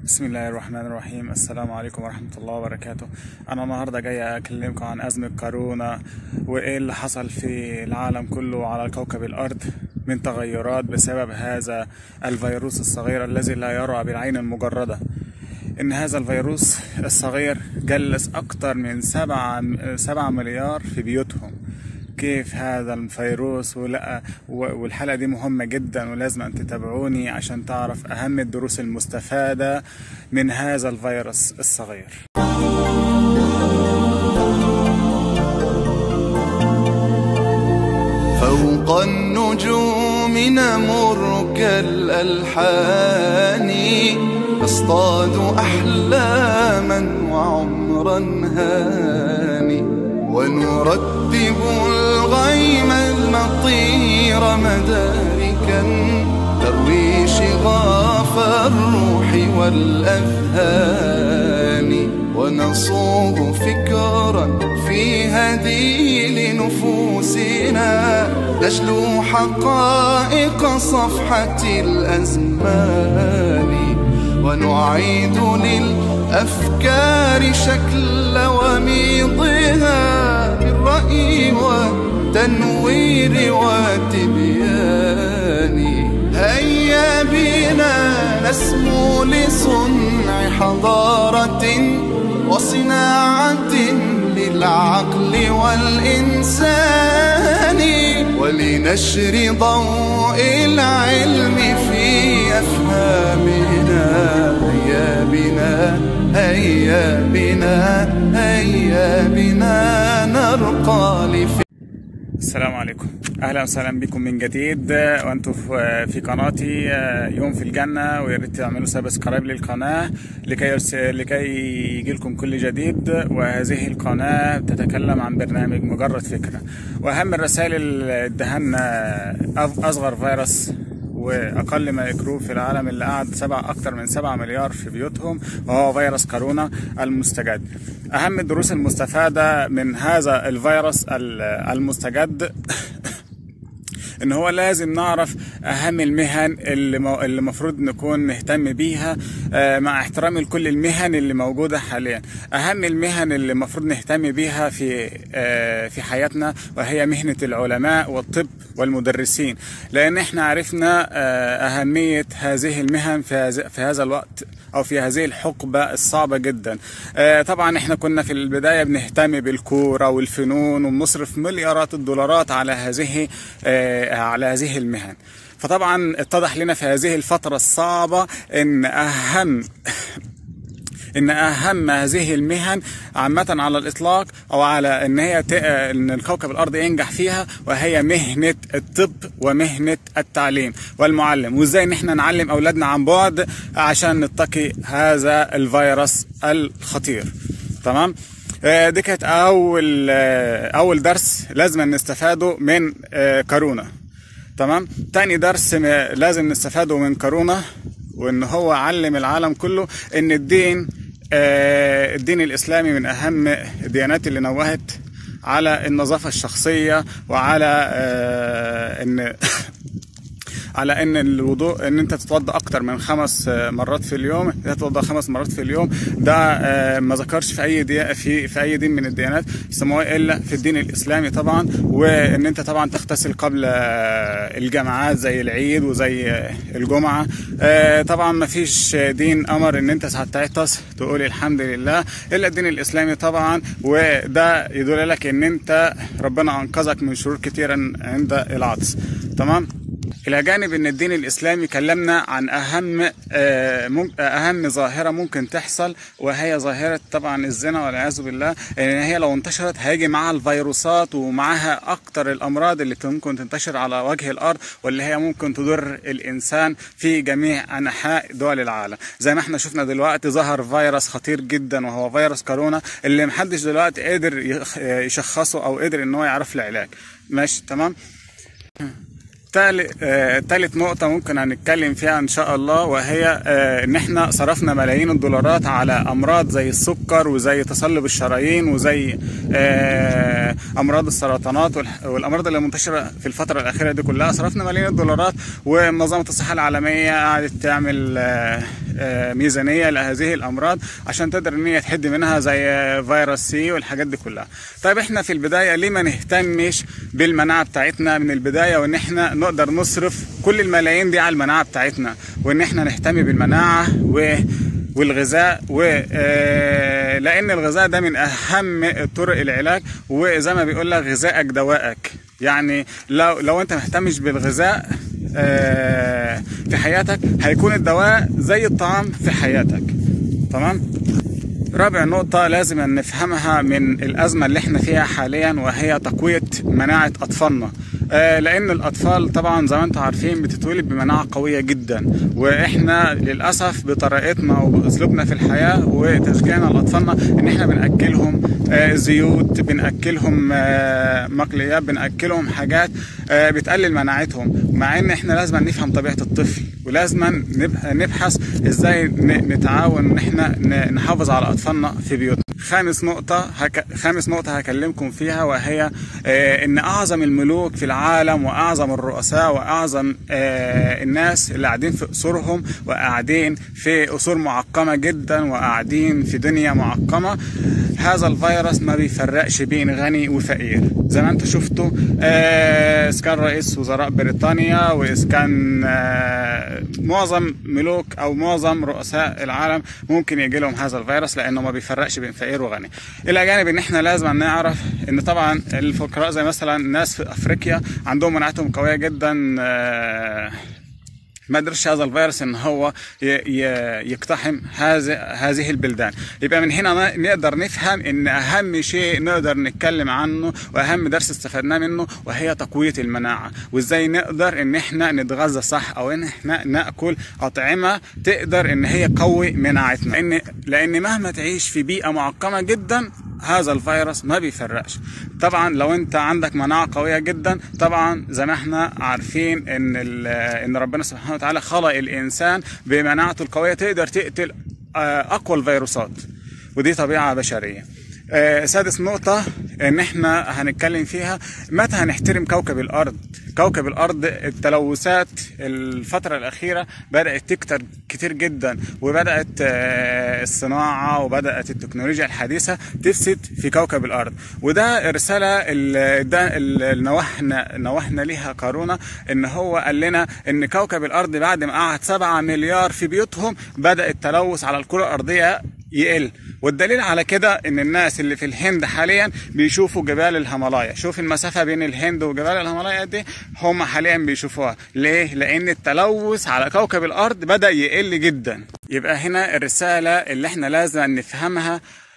بسم الله الرحمن الرحيم السلام عليكم ورحمة الله وبركاته أنا النهاردة جاي أكلمكم عن أزمة كورونا وإيه اللي حصل في العالم كله على كوكب الأرض من تغيرات بسبب هذا الفيروس الصغير الذي لا يرى بالعين المجردة إن هذا الفيروس الصغير جلس أكثر من سبعة, سبعة مليار في بيوتهم كيف هذا الفيروس ولا والحلقة دي مهمة جدا ولازم أن تتابعوني عشان تعرف أهم الدروس المستفادة من هذا الفيروس الصغير فوق النجوم نمر كالألحان نصطاد أحلاما وعمرا هاني ونرتب الغيم المطير مداركا تروي شغاف الروح والأذهان ونصوغ فكرا في هديل نفوسنا نجلو حقائق صفحة الأزمان ونعيد للأفكار شكل وميضها بالرأي والتنوير والتبيان هيا بنا نسمو لصنع حضارة وصناعة للعقل والإنسان ولنشر ضوء العلم في أفهامنا هيا بنا هيا بنا هيا بنا نرقى لفكرة السلام عليكم اهلا وسهلا بكم من جديد وانتم في قناتي يوم في الجنه ويا ريت تعملوا سبسكرايب للقناه لكي يرس... لكي يجي لكم كل جديد وهذه القناه تتكلم عن برنامج مجرد فكره واهم الرسائل اللي اداها لنا اصغر فيروس واقل ميكروب في العالم اللي قعد سبع اكتر من سبعة مليار في بيوتهم وهو فيروس كورونا المستجد اهم الدروس المستفاده من هذا الفيروس المستجد ان هو لازم نعرف اهم المهن اللي المفروض نكون نهتم بيها مع احترامي لكل المهن اللي موجوده حاليا اهم المهن اللي المفروض نهتم بيها في في حياتنا وهي مهنه العلماء والطب والمدرسين لان احنا عرفنا اهميه هذه المهن في في هذا الوقت او في هذه الحقبه الصعبه جدا طبعا احنا كنا في البدايه بنهتم بالكوره والفنون وبنصرف مليارات الدولارات على هذه على هذه المهن فطبعا اتضح لنا في هذه الفتره الصعبه ان اهم ان اهم هذه المهن عامه على الاطلاق او على ان هي ت... ان الكوكب الارض ينجح فيها وهي مهنه الطب ومهنه التعليم والمعلم وازاي ان احنا نعلم اولادنا عن بعد عشان نتقي هذا الفيروس الخطير تمام دي كانت اول اول درس لازم نستفاده من كورونا تمام تاني درس لازم نستفاده من كورونا وان هو علم العالم كله ان الدين الدين الاسلامي من اهم الديانات اللي نوهت على النظافه الشخصيه وعلى ان على ان الوضوء ان انت تتوضا اكتر من خمس مرات في اليوم تتوضا خمس مرات في اليوم ده ما ذكرش في اي دي في في اي دين من الديانات السماويه الا في الدين الاسلامي طبعا وان انت طبعا تغتسل قبل الجماعات زي العيد وزي الجمعه طبعا ما فيش دين امر ان انت ساعه تعطس تقول الحمد لله الا الدين الاسلامي طبعا وده يدل لك ان انت ربنا انقذك من شرور كثيرا عند العطس تمام الى جانب ان الدين الاسلامي كلمنا عن اهم اهم ظاهره ممكن تحصل وهي ظاهره طبعا الزنا والعياذ بالله ان هي لو انتشرت هيجي معاها الفيروسات ومعاها اكتر الامراض اللي ممكن تنتشر على وجه الارض واللي هي ممكن تضر الانسان في جميع انحاء دول العالم زي ما احنا شفنا دلوقتي ظهر فيروس خطير جدا وهو فيروس كورونا اللي محدش دلوقتي قادر يشخصه او قدر ان هو يعرف له علاج ماشي تمام تالت نقطة ممكن هنتكلم فيها إن شاء الله وهي إن إحنا صرفنا ملايين الدولارات على أمراض زي السكر وزي تصلب الشرايين وزي أمراض السرطانات والأمراض اللي منتشرة في الفترة الأخيرة دي كلها صرفنا ملايين الدولارات ومنظمة الصحة العالمية قعدت تعمل آه، ميزانيه لهذه الامراض عشان تقدر ان هي تحد منها زي فيروس سي والحاجات دي كلها طيب احنا في البدايه ليه ما نهتمش بالمناعه بتاعتنا من البدايه وان احنا نقدر نصرف كل الملايين دي على المناعه بتاعتنا وان احنا نهتم بالمناعه و والغذاء و آه، لان الغذاء ده من اهم طرق العلاج وزي ما بيقول لك غذائك دوائك يعني لو لو انت مهتمش بالغذاء آه، في حياتك هيكون الدواء زي الطعام في حياتك تمام رابع نقطة لازم أن نفهمها من الأزمة اللي احنا فيها حاليا وهي تقوية مناعة أطفالنا آه، لأن الأطفال طبعا زي ما انتم عارفين بتتولد بمناعة قوية جدا وإحنا للأسف بطريقتنا وبأسلوبنا في الحياة وتشجيعنا لأطفالنا إن إحنا بنأكلهم آه، زيوت بنأكلهم آه، مقليات بنأكلهم حاجات آه، بتقلل مناعتهم مع إن إحنا لازم نفهم طبيعة الطفل ولازم نب- نبحث إزاي ن- نتعاون إن إحنا ن- نحافظ على أطفالنا في بيوتنا خامس نقطة هك... خامس نقطة هكلمكم فيها وهي آه إن أعظم الملوك في العالم وأعظم الرؤساء وأعظم آه الناس اللي قاعدين في قصورهم وقاعدين في قصور معقمة جدا وقاعدين في دنيا معقمة هذا الفيروس ما بيفرقش بين غني وفقير زي ما انتم شفتوا آه إذا كان رئيس وزراء بريطانيا وإذا كان آه معظم ملوك أو معظم رؤساء العالم ممكن يجي لهم هذا الفيروس لأنه ما بيفرقش بين فقير وغني إلى جانب إن إحنا لازم نعرف إن طبعا الفقراء زي مثلا الناس في أفريقيا عندهم مناعتهم قوية جدا آه ما قدرش هذا الفيروس ان هو ي- ي- يقتحم هذه هذه البلدان يبقى من هنا ن- نقدر نفهم ان اهم شيء نقدر نتكلم عنه واهم درس استفدناه منه وهي تقويه المناعه وازاي نقدر ان احنا نتغذى صح او ان احنا ناكل اطعمه تقدر ان هي تقوي مناعتنا لان لان مهما تعيش في بيئه معقمه جدا هذا الفيروس ما بيفرقش طبعا لو انت عندك مناعه قويه جدا طبعا زي ما احنا عارفين ان ال- ان ربنا سبحانه وتعالى خلق الانسان بمناعته القويه تقدر تقتل آه، اقوى الفيروسات ودي طبيعه بشريه آه، سادس نقطة إن إحنا هنتكلم فيها متى هنحترم كوكب الأرض كوكب الأرض التلوثات الفترة الأخيرة بدأت تكتر كتير جدا وبدأت آه، الصناعة وبدأت التكنولوجيا الحديثة تفسد في كوكب الأرض وده الرسالة ال- ده اللي نوحنا نوحنا ليها قارونا إن هو قال لنا إن كوكب الأرض بعد ما قعد 7 مليار في بيوتهم بدأ التلوث على الكرة الأرضية يقل والدليل على كده ان الناس اللي في الهند حاليا بيشوفوا جبال الهيمالايا شوف المسافه بين الهند وجبال الهيمالايا دي هم حاليا بيشوفوها ليه لان التلوث على كوكب الارض بدا يقل جدا يبقى هنا الرساله اللي احنا لازم نفهمها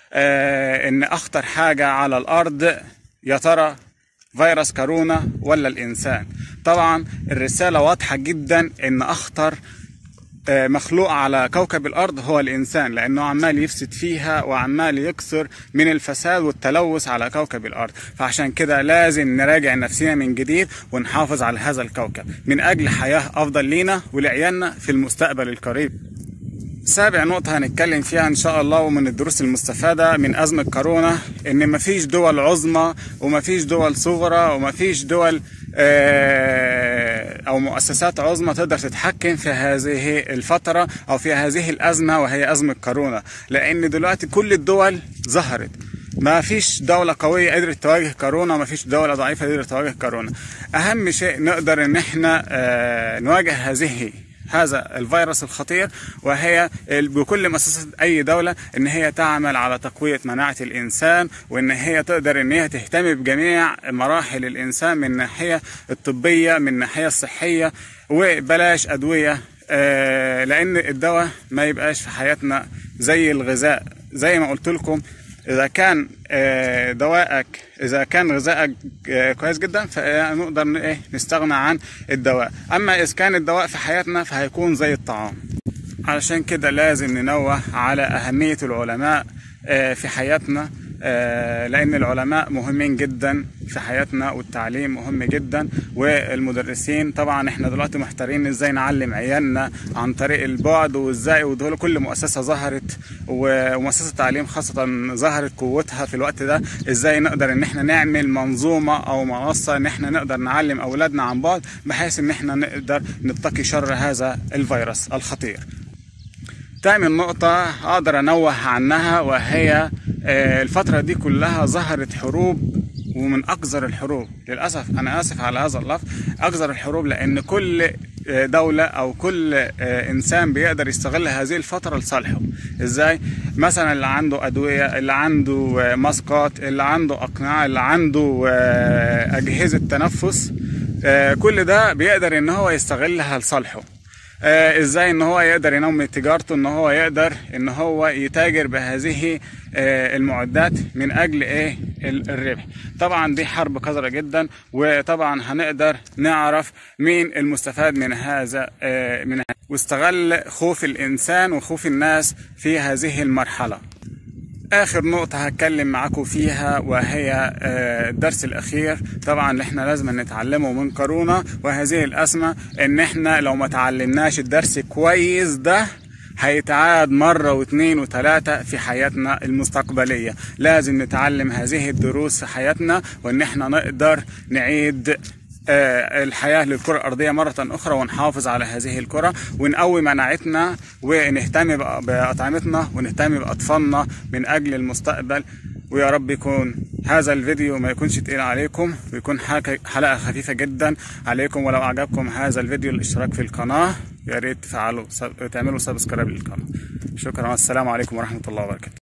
آه ان اخطر حاجه على الارض يا ترى فيروس كورونا ولا الانسان طبعا الرساله واضحه جدا ان اخطر آه، مخلوق على كوكب الارض هو الانسان لانه عمال يفسد فيها وعمال يكثر من الفساد والتلوث على كوكب الارض فعشان كده لازم نراجع نفسنا من جديد ونحافظ على هذا الكوكب من اجل حياه افضل لينا ولعيالنا في المستقبل القريب سابع نقطة هنتكلم فيها إن شاء الله ومن الدروس المستفادة من أزمة كورونا إن مفيش دول عظمى ومفيش دول صغرى ومفيش دول آه، أو مؤسسات عظمى تقدر تتحكم في هذه الفترة أو في هذه الأزمة وهي أزمة كورونا لأن دلوقتي كل الدول ظهرت ما فيش دولة قوية قدرت تواجه كورونا وما فيش دولة ضعيفة قدرت تواجه كورونا أهم شيء نقدر إن إحنا آه، نواجه هذه هذا الفيروس الخطير وهي ال- بكل مؤسسات اي دوله ان هي تعمل على تقويه مناعه الانسان وان هي تقدر ان هي تهتم بجميع مراحل الانسان من الناحيه الطبيه من الناحيه الصحيه وبلاش ادويه آه، لان الدواء ما يبقاش في حياتنا زي الغذاء زي ما قلت لكم اذا كان آه، دوائك اذا كان غذائك آه، كويس جدا فنقدر ن- ايه نستغنى عن الدواء اما اذا كان الدواء في حياتنا فهيكون زي الطعام علشان كده لازم ننوه على اهميه العلماء آه، في حياتنا آه، لان العلماء مهمين جدا في حياتنا والتعليم مهم جدا والمدرسين طبعا احنا دلوقتي محتارين ازاي نعلم عيالنا عن طريق البعد وازاي ودول كل مؤسسه ظهرت ومؤسسه التعليم خاصه ظهرت قوتها في الوقت ده ازاي نقدر ان احنا نعمل منظومه او منصه ان احنا نقدر نعلم اولادنا عن بعد بحيث ان احنا نقدر نتقي شر هذا الفيروس الخطير تاني نقطة أقدر أنوه عنها وهي آه، الفترة دي كلها ظهرت حروب ومن أقذر الحروب للأسف أنا آسف على هذا اللفظ أقذر الحروب لأن كل آه، دولة أو كل آه، إنسان بيقدر يستغل هذه الفترة لصالحه إزاي؟ مثلا اللي عنده أدوية اللي عنده آه، ماسكات اللي عنده أقنعة اللي عنده آه، أجهزة تنفس آه، كل ده بيقدر إن هو يستغلها لصالحه آه ازاي ان هو يقدر ينمي تجارته ان هو يقدر ان هو يتاجر بهذه آه المعدات من اجل ايه ال- الربح طبعا دي حرب قذرة جدا وطبعا هنقدر نعرف مين المستفاد من هذا آه من ه- واستغل خوف الانسان وخوف الناس في هذه المرحلة اخر نقطة هتكلم معاكم فيها وهي آه، الدرس الاخير طبعا اللي احنا لازم نتعلمه من كورونا وهذه الازمة ان احنا لو ما تعلمناش الدرس كويس ده هيتعاد مرة واثنين وثلاثة في حياتنا المستقبلية لازم نتعلم هذه الدروس في حياتنا وان احنا نقدر نعيد آه، الحياة للكرة الأرضية مرة أخرى ونحافظ على هذه الكرة ونقوي مناعتنا ونهتم بأ- بأطعمتنا ونهتم بأطفالنا من أجل المستقبل ويا رب يكون هذا الفيديو ما يكونش تقيل عليكم ويكون حاجة- حلقة خفيفة جدا عليكم ولو أعجبكم هذا الفيديو الاشتراك في القناة يا ريت تفعلوا تعملوا سبسكرايب للقناة شكرا والسلام عليكم ورحمة الله وبركاته